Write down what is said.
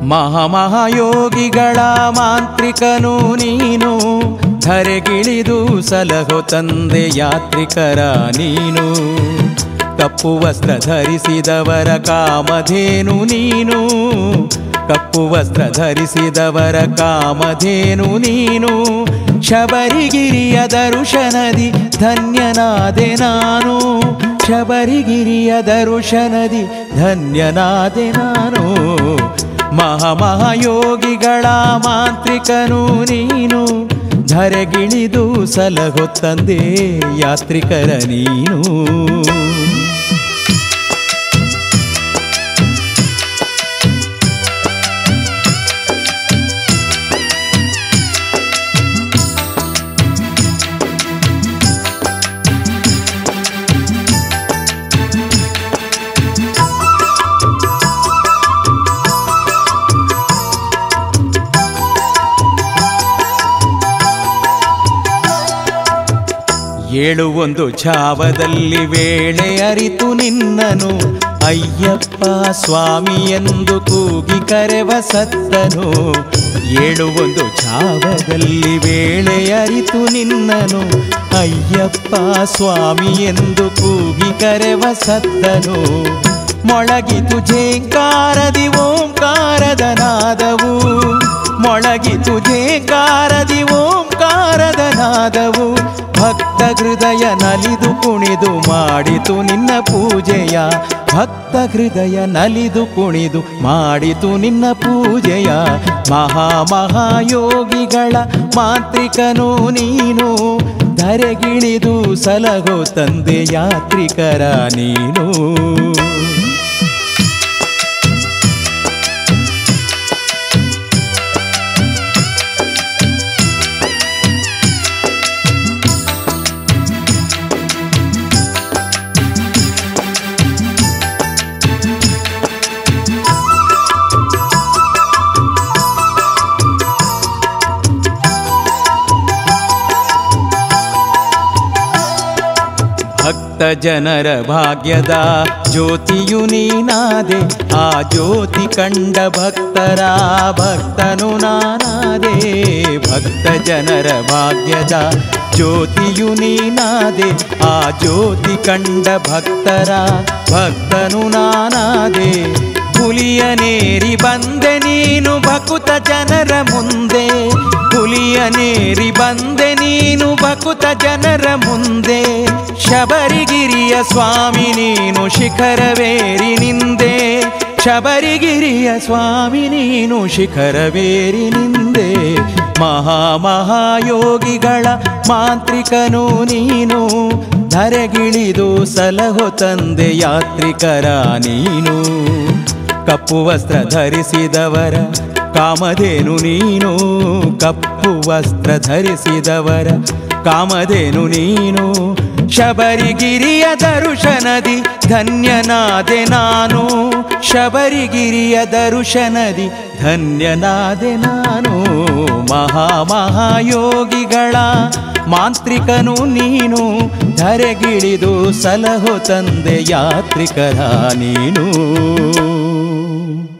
ಮಹಾಮಹಾಯೋಗಿಗಳ ಮಾಂತ್ರಿಕನು ನೀನು ಧರೆಗಿಳಿದು ಸಲಹೋ ತಂದೆ ಯಾತ್ರಿಕರ ನೀನು ಕಪ್ಪು ವಸ್ತ್ರ ಧರಿಸಿದವರ ಕಾಮಧೇನು ನೀನು ಕಪ್ಪು ವಸ್ತ್ರ ಧರಿಸಿದವರ ಕಾಮಧೇನು ನೀನು ಶಬರಿಗಿರಿಯ ದರುಶನದಿ ಧನ್ಯನಾದೆ ನಾನು ಶಬರಿಗಿರಿಯ ದರುಶನದಿ ಧನ್ಯನಾದೆ ನಾನು ಮಹಾಮಹಾಯೋಗಿಗಳ ಮಾಂತ್ರಿಕನು ನೀನು ಧರೆಗಿಳಿದು ಸಲಹೋ ತಂದೆ ಯಾತ್ರಿಕರ ನೀನು ಏಳು ಒಂದು ಛಾವದಲ್ಲಿ ವೇಳೆ ಅರಿತು ನಿನ್ನನು ಅಯ್ಯಪ್ಪ ಸ್ವಾಮಿ ಎಂದು ಕೂಗಿ ಕರೆವ ಸತ್ತನು ಏಳು ಒಂದು ಛಾವದಲ್ಲಿ ವೇಳೆ ಅರಿತು ನಿನ್ನನು ಅಯ್ಯಪ್ಪ ಸ್ವಾಮಿ ಎಂದು ಕೂಗಿ ಕರೆವ ಸತ್ತನು ಮೊಳಗಿತು ಝೇಂಕಾರದಿ ಓಂಕಾರದ ನಾದವು ಮೊಳಗಿತು ಝೇಂಕಾರದಿ ಓಂಕಾರದ ನಾದವು ಭಕ್ತ ಹೃದಯ ನಲಿದು ಕುಣಿದು ಮಾಡಿತು ನಿನ್ನ ಪೂಜೆಯ ಭಕ್ತ ಹೃದಯ ನಲಿದು ಕುಣಿದು ಮಾಡಿತು ನಿನ್ನ ಪೂಜೆಯ ಮಹಾ ಮಹಾಯೋಗಿಗಳ ಮಾಂತ್ರಿಕನು ನೀನು ಧರೆಗಿಳಿದು ಸಲಹೋ ತಂದೆ ಯಾತ್ರಿಕರ ನೀನು ಭಕ್ತ ಜನರ ಭಾಗ್ಯದ ಜ್ಯೋತಿಯು ನೀನಾದೆ ಆ ಜ್ಯೋತಿ ಕಂಡ ಭಕ್ತರ ಭಕ್ತನು ನಾನಾದೆ ಭಕ್ತ ಜನರ ಭಾಗ್ಯದ ಜ್ಯೋತಿಯು ನೀನಾದೆ ಆ ಜ್ಯೋತಿ ಕಂಡ ಭಕ್ತರ ಭಕ್ತನು ನಾನಾದೆ ಹುಲಿಯನೇರಿ ಬಂದೆ ನೀನು ಭಕುತ ಜನರ ಮುಂದೆ ಹುಲಿಯನೇರಿ ಬಂದೆ ನೀನು ಭಕುತ ಜನರ ಮುಂದೆ ಶಬರಿಗಿರಿಯ ಸ್ವಾಮಿ ನೀನು ಶಿಖರವೇರಿ ನಿಂದೆ ಶಬರಿಗಿರಿಯ ಸ್ವಾಮಿ ನೀನು ಶಿಖರವೇರಿ ನಿಂದೆ ಮಹಾ ಮಹಾಯೋಗಿಗಳ ಮಾಂತ್ರಿಕನು ನೀನು ಧರೆಗಿಳಿದು ಸಲಹೋ ತಂದೆ ಯಾತ್ರಿಕರ ನೀನು ಕಪ್ಪು ವಸ್ತ್ರ ಧರಿಸಿದವರ ಕಾಮಧೇನು ನೀನು ಕಪ್ಪು ವಸ್ತ್ರ ಧರಿಸಿದವರ ಕಾಮಧೇನು ನೀನು ಶಬರಿಗಿರಿಯ ದರುಶನದಿ ಧನ್ಯನಾದೆ ನಾನು ಶಬರಿಗಿರಿಯ ದರುಶನದಿ ಧನ್ಯನಾದೆ ನಾನು ಮಹಾ ಮಹಾಯೋಗಿಗಳ ಮಾಂತ್ರಿಕನು ನೀನು ಧರೆಗಿಳಿದು ಸಲಹೋ ತಂದೆ ಯಾತ್ರಿಕರ ನೀನು